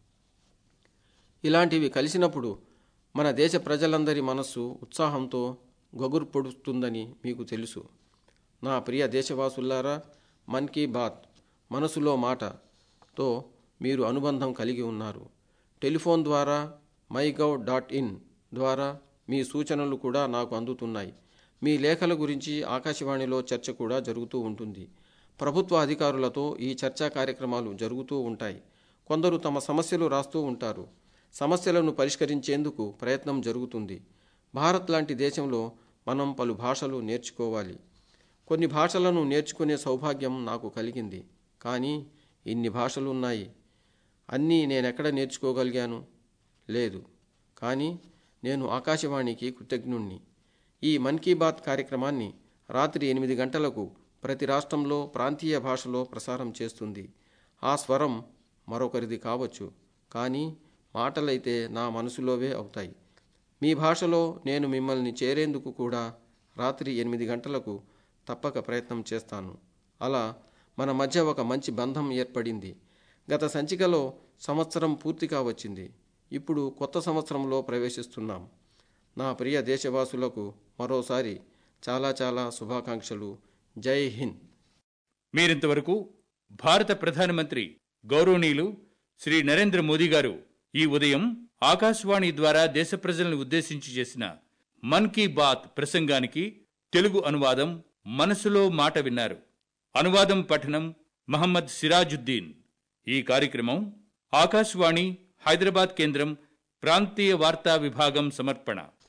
ఇలాంటివి కలిసినప్పుడు మన దేశ ప్రజలందరి మనస్సు ఉత్సాహంతో గగురు పొడుస్తుందని మీకు తెలుసు నా ప్రియ దేశవాసుల్లారా మన్ కీ బాత్ మనసులో మాటతో మీరు అనుబంధం కలిగి ఉన్నారు టెలిఫోన్ ద్వారా మైగవ్ డాట్ ఇన్ ద్వారా మీ సూచనలు కూడా నాకు అందుతున్నాయి మీ లేఖల గురించి ఆకాశవాణిలో చర్చ కూడా జరుగుతూ ఉంటుంది ప్రభుత్వ అధికారులతో ఈ చర్చా కార్యక్రమాలు జరుగుతూ ఉంటాయి కొందరు తమ సమస్యలు రాస్తూ ఉంటారు సమస్యలను పరిష్కరించేందుకు ప్రయత్నం జరుగుతుంది భారత్ లాంటి దేశంలో మనం పలు భాషలు నేర్చుకోవాలి కొన్ని భాషలను నేర్చుకునే సౌభాగ్యం నాకు కలిగింది కానీ ఇన్ని భాషలు ఉన్నాయి అన్నీ నేనెక్కడ నేర్చుకోగలిగాను లేదు కానీ నేను ఆకాశవాణికి కృతజ్ఞుణ్ణి ఈ మన్ కీ బాత్ కార్యక్రమాన్ని రాత్రి ఎనిమిది గంటలకు ప్రతి రాష్ట్రంలో ప్రాంతీయ భాషలో ప్రసారం చేస్తుంది ఆ స్వరం మరొకరిది కావచ్చు కానీ మాటలైతే నా మనసులోవే అవుతాయి మీ భాషలో నేను మిమ్మల్ని చేరేందుకు కూడా రాత్రి ఎనిమిది గంటలకు తప్పక ప్రయత్నం చేస్తాను అలా మన మధ్య ఒక మంచి బంధం ఏర్పడింది గత సంచికలో సంవత్సరం పూర్తిగా వచ్చింది ఇప్పుడు కొత్త సంవత్సరంలో ప్రవేశిస్తున్నాం నా ప్రియ దేశవాసులకు మరోసారి చాలా చాలా శుభాకాంక్షలు జై హింద్ మీరింతవరకు భారత ప్రధానమంత్రి గౌరవనీయులు శ్రీ నరేంద్ర మోదీ గారు ఈ ఉదయం ఆకాశవాణి ద్వారా దేశ ప్రజలను ఉద్దేశించి చేసిన మన్ కీ బాత్ ప్రసంగానికి తెలుగు అనువాదం మనసులో మాట విన్నారు అనువాదం పఠనం మహమ్మద్ సిరాజుద్దీన్ ఈ కార్యక్రమం ఆకాశవాణి హైదరాబాద్ కేంద్రం ప్రాంతీయ వార్తా విభాగం సమర్పణ